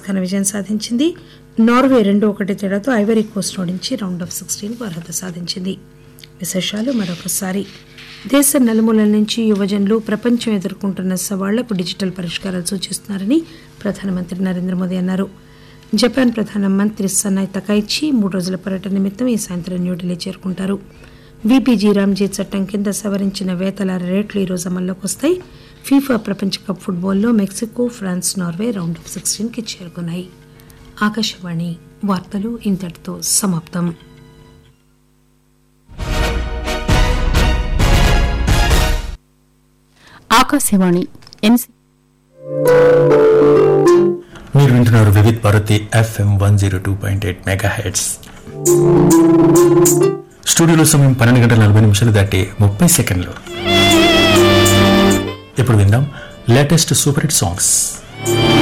ఘన విజయం సాధించింది నార్వే రెండు ఒకటి తేడాతో ఐవరీ కోస్ట్ ఓడించి రౌండ్ ఆఫ్ సిక్స్టీన్కు అర్హత సాధించింది విశేషాలు మరొకసారి దేశ నలుమూలల నుంచి యువజనులు ప్రపంచం ఎదుర్కొంటున్న సవాళ్లకు డిజిటల్ పరిష్కారాలు సూచిస్తున్నారని ప్రధానమంత్రి నరేంద్ర మోదీ అన్నారు జపాన్ ప్రధానమంత్రి సన్నాయ్ తకైచి మూడు రోజుల పర్యటన నిమిత్తం ఈ సాయంత్రం న్యూఢిల్లీ చేరుకుంటారు విపిజీ రామ్జీ చట్టం కింద సవరించిన వేతల రేట్లు ఈరోజు అమల్లోకి వస్తాయి ఫీఫా ప్రపంచ కప్ ఫుట్బాల్లో Mexico France Norway round of సిక్స్టీన్కి చేరుకున్నాయి ఆకాశవాణి వార్తలు ఇంతటితో సమాప్తం ఆకాశవాణి ఎన్సి మీరు వింటున్నారు Vividh Bharati FM one zero two point eight mega heads స్టూడియోలో సమయం పన్నెండు గంటల నలభై నిమిషాలు దాటి ముప్పై సెకండ్లు ఇప్పుడు విందాం లేటెస్ట్ సూపర్ హిట్ సాంగ్స్